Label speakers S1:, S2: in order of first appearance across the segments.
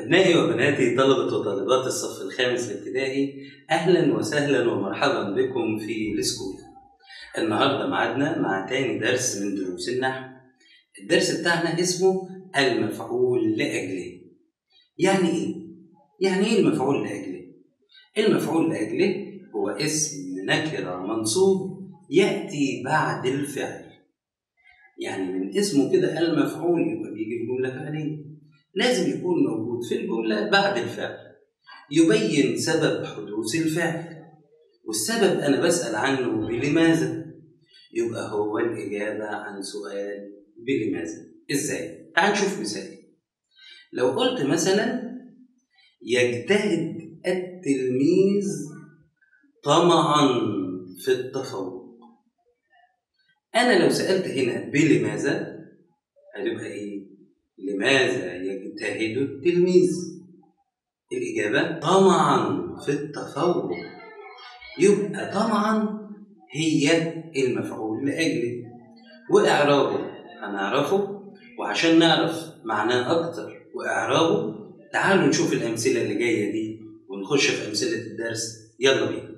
S1: أبنائي وبناتي طلبة وطالبات الصف الخامس الابتدائي أهلا وسهلا ومرحبا بكم في السكول النهاردة معادنا مع تاني درس من دروس النحو الدرس بتاعنا اسمه المفعول لأجله يعني إيه؟ يعني إيه المفعول لأجله؟ المفعول لأجله هو اسم نكرة منصوب يأتي بعد الفعل يعني من اسمه كده المفعول يبقى بيجي في جملة فعلية لازم يكون موجود في الجملة بعد الفعل يبين سبب حدوث الفعل والسبب أنا بسأل عنه بلماذا يبقى هو الإجابة عن سؤال بلماذا إزاي؟ تعال نشوف مثال لو قلت مثلا يجتهد التلميذ طمعا في التفوق أنا لو سألت هنا بلماذا هتبقى إيه؟ لماذا يجتهد التلميذ؟ الإجابة طمعا في التفوق يبقى طمعا هي المفعول لأجله وإعرابه هنعرفه وعشان نعرف معناه أكتر وإعرابه تعالوا نشوف الأمثلة اللي جاية دي ونخش في أمثلة الدرس يلا بينا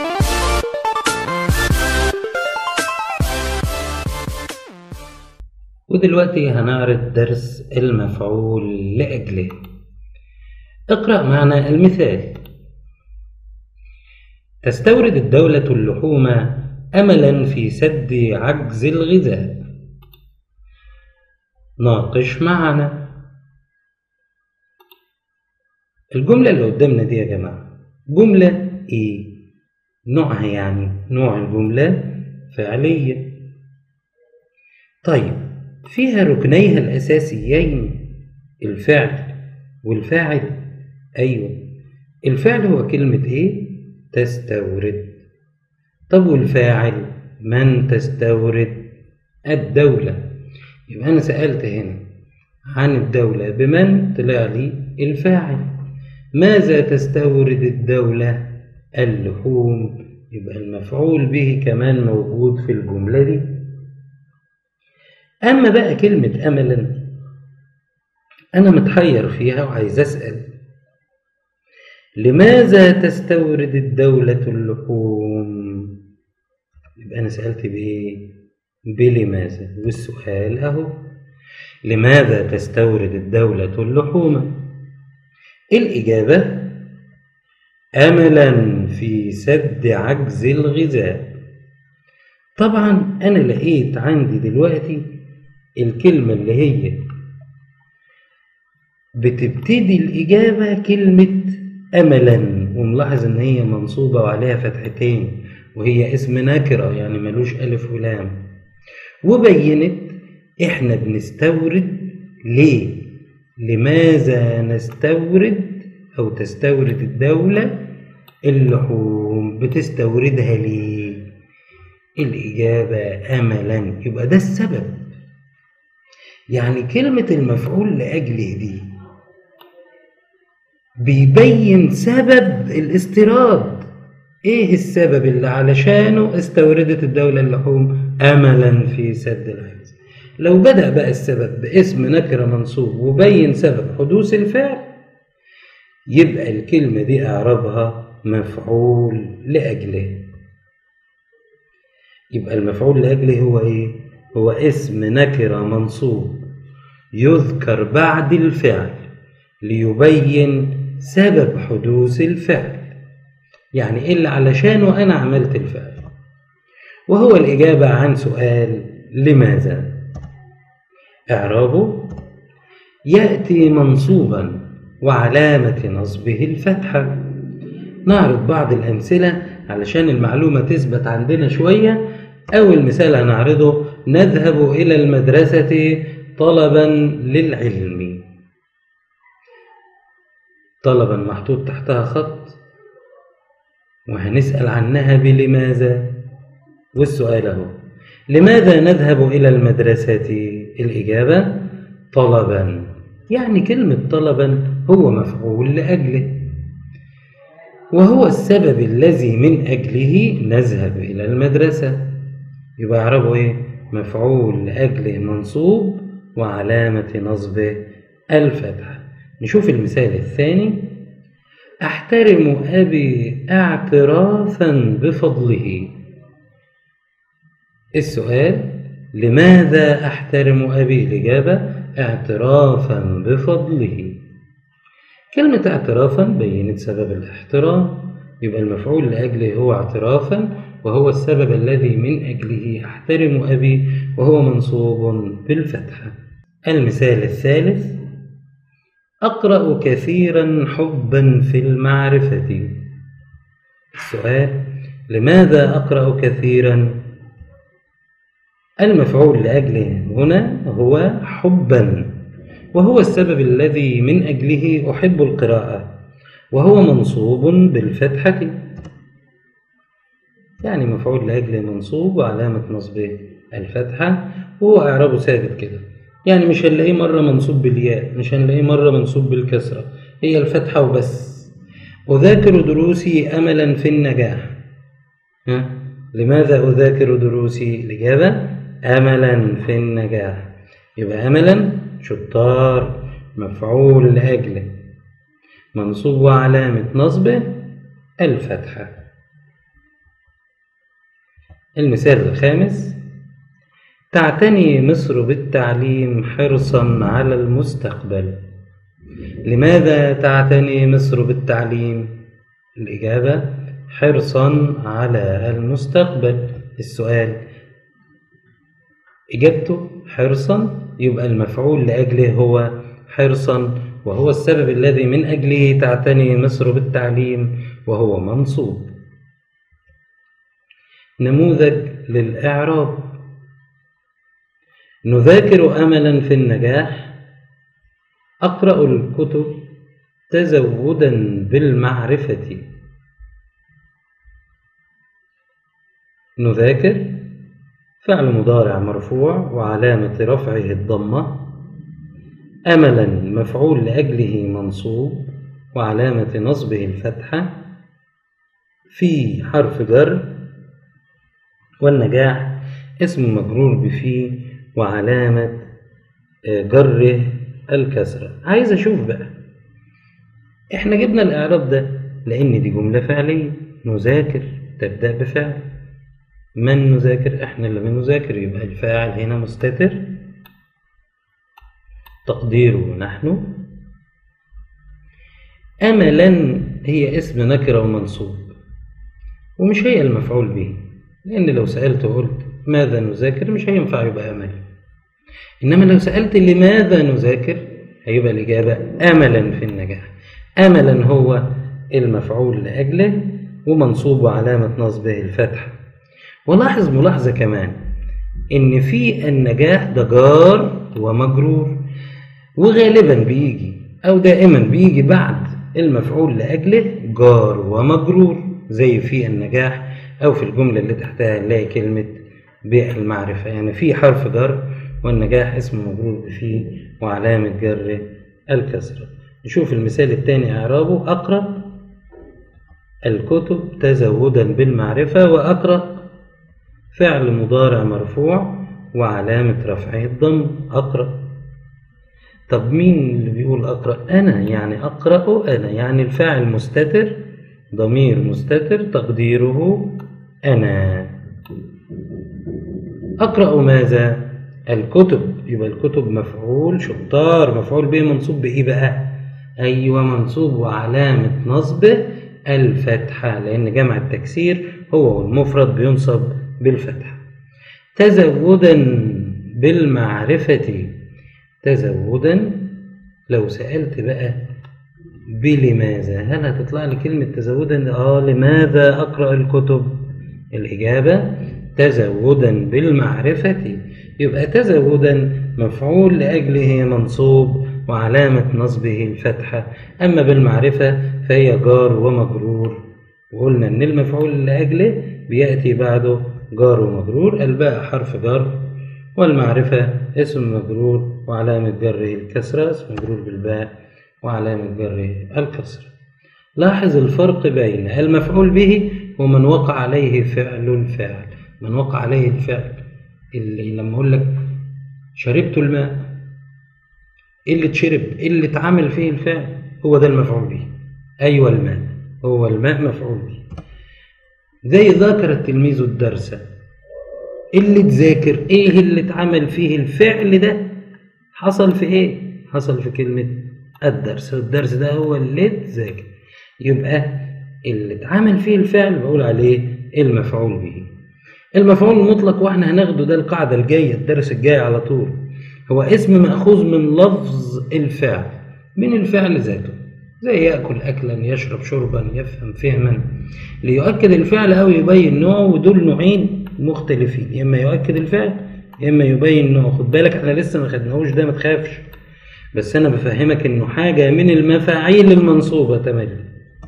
S1: ودلوقتي هنعرض درس المفعول لأجله اقرأ معنا المثال تستورد الدولة اللحوم أملا في سد عجز الغذاء ناقش معنا الجملة اللي قدامنا دي يا جماعة جملة إيه؟ نوعها يعني نوع الجملة فعلية طيب فيها ركنيها الأساسيين الفعل والفاعل أيوة الفعل هو كلمة إيه؟ تستورد طب والفاعل من تستورد الدولة يبقى أنا سألت هنا عن الدولة بمن طلع لي الفاعل ماذا تستورد الدولة اللحوم يبقى المفعول به كمان موجود في الجملة دي أما بقى كلمة أملا أنا متحير فيها وعايز أسأل لماذا تستورد الدولة اللحوم؟ يبقى أنا سألت بإيه؟ بلماذا؟ والسؤال أهو لماذا تستورد الدولة اللحوم؟ الإجابة أملا في سد عجز الغذاء طبعا أنا لقيت عندي دلوقتي الكلمة اللي هي بتبتدي الإجابة كلمة أملا وملاحظ إن هي منصوبة وعليها فتحتين وهي اسم نكرة يعني ملوش ألف ولام وبينت إحنا بنستورد ليه لماذا نستورد أو تستورد الدولة اللحوم بتستوردها ليه الإجابة أملا يبقى ده السبب يعني كلمة المفعول لأجله دي بيبين سبب الاستيراد ايه السبب اللي علشانه استوردت الدولة اللحوم املا في سد العجز لو بدأ بقى السبب باسم نكرة منصوب وبين سبب حدوث الفعل يبقى الكلمة دي اعربها مفعول لأجله يبقى المفعول لأجله هو ايه هو اسم نكرة منصوب يذكر بعد الفعل ليبين سبب حدوث الفعل يعني إيه اللي علشانه أنا عملت الفعل وهو الإجابة عن سؤال لماذا إعرابه يأتي منصوبا وعلامة نصبه الفتحة نعرض بعض الأمثلة علشان المعلومة تثبت عندنا شوية أول مثال هنعرضه نذهب إلى المدرسة طلبا للعلم طلبا محطوط تحتها خط وهنسأل عنها بلماذا والسؤال اهو لماذا نذهب إلى المدرسة الإجابة طلبا يعني كلمة طلبا هو مفعول لأجله وهو السبب الذي من أجله نذهب إلى المدرسة يبقى اعربه إيه مفعول لأجله منصوب وعلامة نصبه الفتحة نشوف المثال الثاني أحترم أبي اعترافا بفضله السؤال لماذا أحترم أبي الإجابة اعترافا بفضله كلمة اعترافا بينت سبب الاحترام يبقى المفعول لأجله هو اعترافا وهو السبب الذي من أجله أحترم أبي وهو منصوب بالفتحة المثال الثالث أقرأ كثيرا حبا في المعرفة السؤال لماذا أقرأ كثيرا المفعول لأجله هنا هو حبا وهو السبب الذي من أجله أحب القراءة وهو منصوب بالفتحة يعني مفعول لأجله منصوب وعلامة نصبه الفتحة وهو إعرابه ثابت كده يعني مش هنلاقيه مرة منصوب بالياء مش هنلاقيه مرة منصوب بالكسرة هي الفتحة وبس أذاكر دروسي أملا في النجاح ها؟ لماذا أذاكر دروسي؟ الإجابة أملا في النجاح يبقى أملا شطار مفعول لأجله منصوب وعلامة نصبه الفتحة المثال الخامس تعتني مصر بالتعليم حرصا على المستقبل لماذا تعتني مصر بالتعليم الإجابة حرصا على المستقبل السؤال إجابته حرصا يبقى المفعول لأجله هو حرصا وهو السبب الذي من أجله تعتني مصر بالتعليم وهو منصوب نموذج للإعراب نذاكر أملا في النجاح أقرأ الكتب تزودا بالمعرفة نذاكر فعل مضارع مرفوع وعلامة رفعه الضمة أملا مفعول لأجله منصوب وعلامة نصبه الفتحة في حرف جر والنجاح اسم مجرور بفي وعلامة جره الكسرة عايز أشوف بقى إحنا جبنا الإعراب ده لأن دي جملة فعلية نذاكر تبدأ بفعل من نذاكر إحنا اللي بنذاكر يبقى الفاعل هنا مستتر تقديره نحن أملا هي اسم نكرة ومنصوب ومش هي المفعول به لأن لو سألت وقلت ماذا نذاكر مش هينفع يبقى أمل إنما لو سألت لماذا نذاكر هيبقى الإجابة أملا في النجاح أملا هو المفعول لأجله ومنصوب علامة نصبه الفتحة ولاحظ ملاحظة كمان إن في النجاح ده جار ومجرور وغالبا بيجي أو دائما بيجي بعد المفعول لأجله جار ومجرور زي في النجاح أو في الجملة اللي تحتها نلاقي كلمة بالمعرفة يعني في حرف جر والنجاح اسم مجرور فيه وعلامة جر الكسرة نشوف المثال الثاني إعرابه أقرأ الكتب تزودا بالمعرفة وأقرأ فعل مضارع مرفوع وعلامة رفعه الضم أقرأ طب مين اللي بيقول أقرأ أنا يعني أقرأ أنا يعني الفاعل مستتر ضمير مستتر تقديره أنا أقرأ ماذا الكتب يبقى الكتب مفعول شطار مفعول به منصوب بإيه بقى أيوة منصوب وعلامة نصبه الفتحة لأن جمع التكسير هو المفرد بينصب بالفتحة تزودا بالمعرفة تزودا لو سألت بقى بلماذا هل هتطلع لي كلمة تزودا آه لماذا أقرأ الكتب الإجابة تزودا بالمعرفة يبقى تزودا مفعول لأجله منصوب وعلامة نصبه الفتحة أما بالمعرفة فهي جار ومجرور وقلنا إن المفعول لأجله بيأتي بعده جار ومجرور الباء حرف جر والمعرفة اسم مجرور وعلامة جره الكسرة اسم مجرور بالباء وعلامة جره الكسرة لاحظ الفرق بين المفعول به ومن وقع عليه فعل الفاعل من وقع عليه الفعل اللي لما أقول لك شربت الماء
S2: ايه اللي اتشرب ايه اللي اتعمل فيه الفعل هو ده المفعول به ايوه الماء هو الماء مفعول به زي ذاكر التلميذ الدرس اللي تذاكر ايه اللي اتعمل فيه الفعل ده حصل في ايه حصل في كلمة الدرس الدرس ده هو اللي تذاكر يبقى اللي اتعمل فيه الفعل بقول عليه المفعول به المفعول المطلق واحنا هناخده ده القاعدة الجاية الدرس الجاي على طول هو اسم مأخوذ من لفظ الفعل من الفعل ذاته زي يأكل أكلا يشرب شربا يفهم فهما ليؤكد الفعل أو يبين نوعه ودول نوعين مختلفين يا إما يؤكد الفعل يا إما يبين نوعه خد بالك احنا لسه ما خدناهوش ده ما تخافش بس أنا بفهمك إنه حاجة من المفاعيل المنصوبة تملي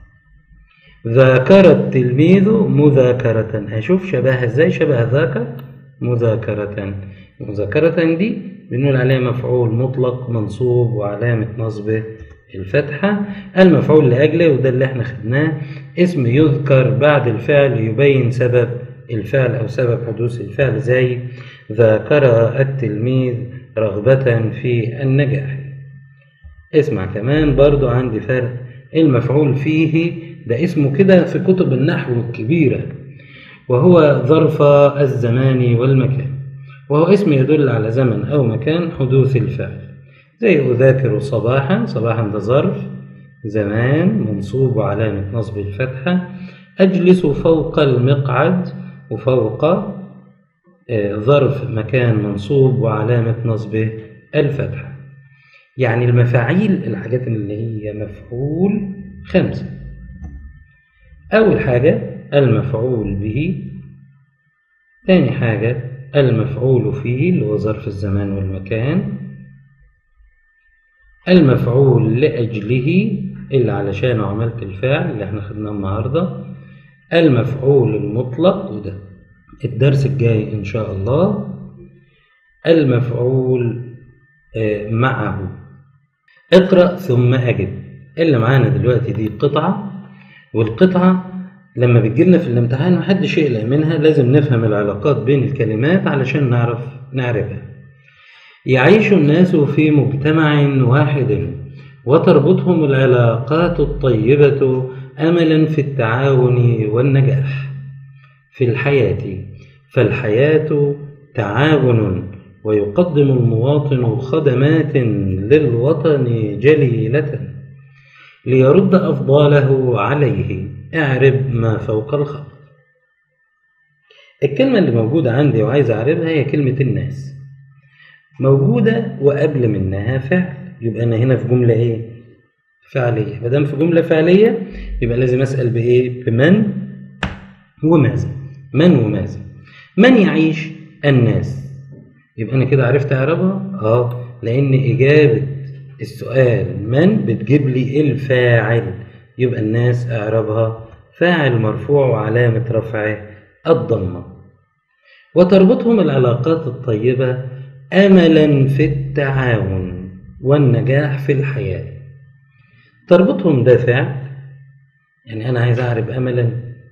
S2: ذاكر التلميذ مذاكرة هشوف شبهها ازاي شبه ذاك مذاكرة مذاكرة دي بنقول عليها مفعول مطلق منصوب وعلامة نصبه الفتحة المفعول لأجله وده اللي احنا خدناه اسم يذكر بعد الفعل يبين سبب الفعل أو سبب حدوث الفعل زي ذاكر التلميذ رغبة في النجاح اسمع كمان برضو عندي فرق المفعول فيه ده اسمه كده في كتب النحو الكبيرة وهو ظرف الزمان والمكان وهو اسم يدل على زمن أو مكان حدوث الفعل زي أذاكر صباحا صباحا ده ظرف زمان منصوب وعلامة نصب الفتحة أجلس فوق المقعد وفوق آه، ظرف مكان منصوب وعلامة نصبه الفتحة يعني المفاعيل الحاجات اللي هي مفعول خمسة أول حاجة المفعول به تاني حاجة المفعول فيه اللي هو ظرف الزمان والمكان المفعول لأجله اللي علشانه عملت الفعل اللي احنا خدناه النهاردة المفعول المطلق وده الدرس الجاي إن شاء الله المفعول آه، معه اقرأ ثم أجب اللي معانا دلوقتي دي قطعة والقطعة لما بتجيلنا في الامتحان محدش يقلق منها لازم نفهم العلاقات بين الكلمات علشان نعرف نعرفها يعيش الناس في مجتمع واحد وتربطهم العلاقات الطيبة أملا في التعاون والنجاح في الحياة فالحياة تعاون ويقدم المواطن خدمات للوطن جليلة ليرد أفضاله عليه اعرب ما فوق الخط الكلمة اللي موجودة عندي وعايز أعربها هي كلمة الناس موجودة وقبل منها فعل يبقى أنا هنا في جملة إيه؟ فعلية ما دام في جملة فعلية يبقى لازم أسأل بإيه؟ بمن وماذا من وماذا من يعيش الناس يبقى أنا كده عرفت أعربها؟ آه لأن إجابة السؤال من بتجيب لي الفاعل يبقى الناس اعربها فاعل مرفوع وعلامة رفعه الضمة وتربطهم العلاقات الطيبة أملا في التعاون والنجاح في الحياة تربطهم ده فعل يعني أنا عايز أعرف أملا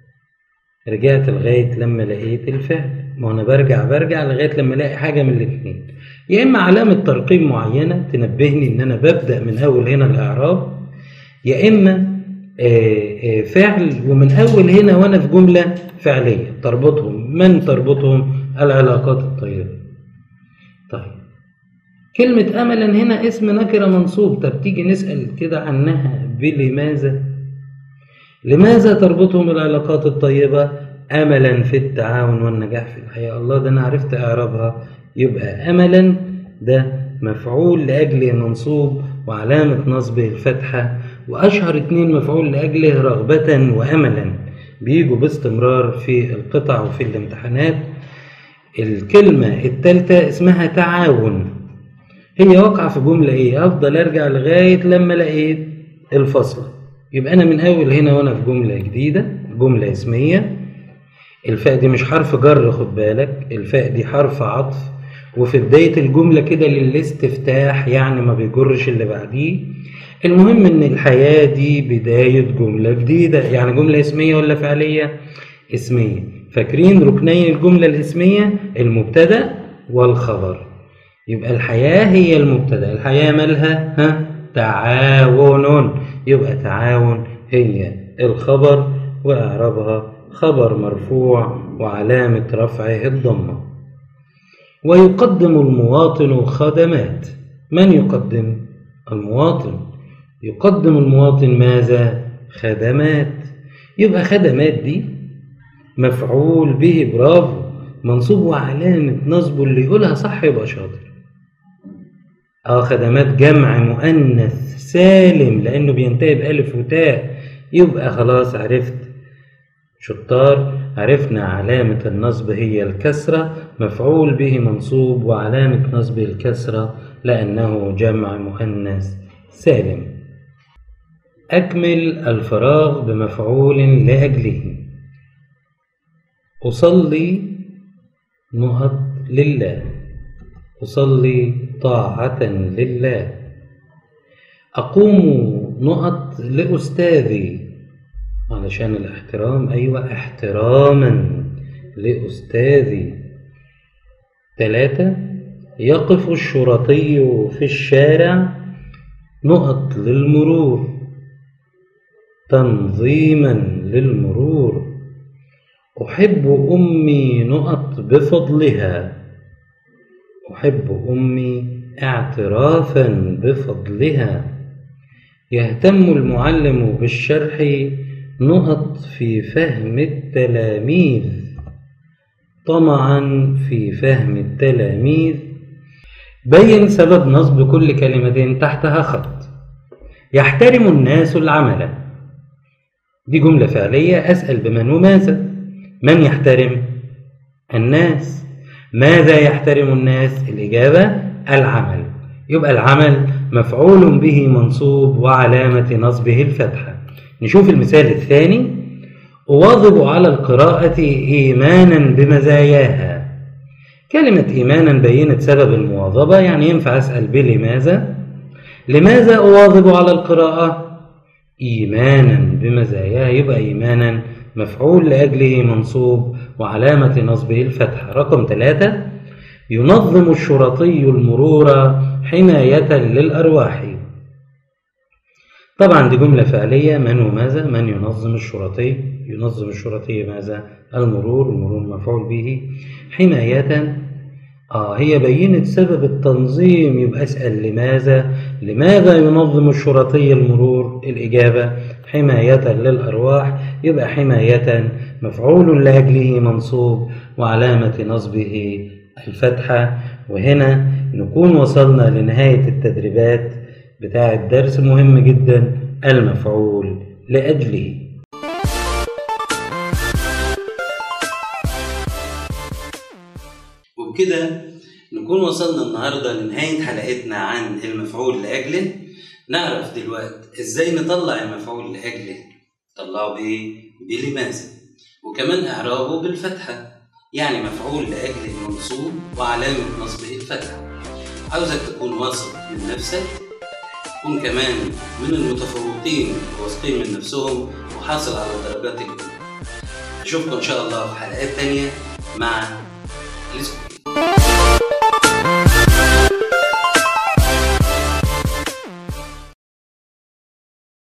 S2: رجعت لغاية لما لقيت الفعل ما أنا برجع برجع لغاية لما ألاقي حاجة من الاتنين يا إما علامة ترقيم معينة تنبهني إن أنا ببدأ من أول هنا الإعراب يا إما آه، آه، فعل ومن أول هنا وأنا في جملة فعلية تربطهم من تربطهم العلاقات الطيبة طيب كلمة أملا هنا اسم نكرة منصوب طب تيجي نسأل كده عنها بلماذا لماذا تربطهم العلاقات الطيبة أملا في التعاون والنجاح في الحياة الله ده أنا عرفت إعرابها يبقى أملا ده مفعول لأجله منصوب وعلامة نصبه الفتحة وأشهر اتنين مفعول لأجله رغبة وأملا بيجوا باستمرار في القطع وفي الامتحانات الكلمة التالتة اسمها تعاون هي واقعة في جملة ايه افضل ارجع لغاية لما لقيت الفصل يبقى انا من اول هنا وانا في جملة جديدة جملة اسمية الفاء دي مش حرف جر خد بالك الفاء دي حرف عطف وفي بداية الجملة كده للاستفتاح يعني ما بيجرش اللي بعديه المهم ان الحياة دي بداية جملة جديدة يعني جملة اسمية ولا فعلية اسمية فاكرين ركني الجملة الاسمية المبتدأ والخبر يبقى الحياة هي المبتدأ الحياة مالها ها تعاون يبقى تعاون هي الخبر وإعرابها خبر مرفوع وعلامة رفعه الضمة ويقدم المواطن خدمات من يقدم المواطن يقدم المواطن ماذا خدمات يبقى خدمات دي مفعول به برافو منصوب وعلامة نصبه اللي يقولها صح يبقى شاطر اه خدمات جمع مؤنث سالم لانه بينتهي بألف وتاء يبقى خلاص عرفت شطار عرفنا علامة النصب هي الكسرة مفعول به منصوب وعلامة نصبه الكسرة لأنه جمع مؤنث سالم أكمل الفراغ بمفعول لأجله أصلي نهض لله أصلي طاعة لله أقوم نقط لأستاذي علشان الاحترام أيوة احتراما لأستاذي ثلاثة يقف الشرطي في الشارع نقط للمرور تنظيما للمرور أحب أمي نقط بفضلها أحب أمي اعترافا بفضلها يهتم المعلم بالشرح نقط في فهم التلاميذ طمعا في فهم التلاميذ بين سبب نصب كل كلمة تحتها خط يحترم الناس العمل دي جملة فعلية أسأل بمن وماذا من يحترم الناس ماذا يحترم الناس الإجابة العمل يبقى العمل مفعول به منصوب وعلامة نصبه الفتحة نشوف المثال الثاني أواظب على القراءة إيمانا بمزاياها كلمة إيمانا بينت سبب المواظبة يعني ينفع أسأل بلماذا لماذا أواظب على القراءة إيمانا بمزاياها يبقى إيمانا مفعول لأجله منصوب وعلامة نصبه الفتحة رقم ثلاثة ينظم الشرطي المرور حماية للأرواح طبعا دي جملة فعلية من وماذا من ينظم الشرطي ينظم الشرطي ماذا المرور المرور مفعول به حماية آه هي بينت سبب التنظيم يبقى أسأل لماذا لماذا ينظم الشرطي المرور الإجابة حماية للأرواح يبقى حماية مفعول لأجله منصوب وعلامة نصبه الفتحة وهنا نكون وصلنا لنهاية التدريبات بتاع الدرس مهم جدا المفعول لأجله
S1: وبكده نكون وصلنا النهارده لنهاية حلقتنا عن المفعول لأجله نعرف دلوقتي ازاي نطلع المفعول لأجله نطلعه بإيه؟ بلماذا وكمان إعرابه بالفتحة يعني مفعول لأجله منصوب وعلامة نصبه الفتحة عاوزك تكون واثق من نفسك تكون كمان من المتفوقين واثقين من نفسهم وحاصل على الدرجات الأولى أشوفكم إن شاء الله في حلقات تانية مع الاسكوبي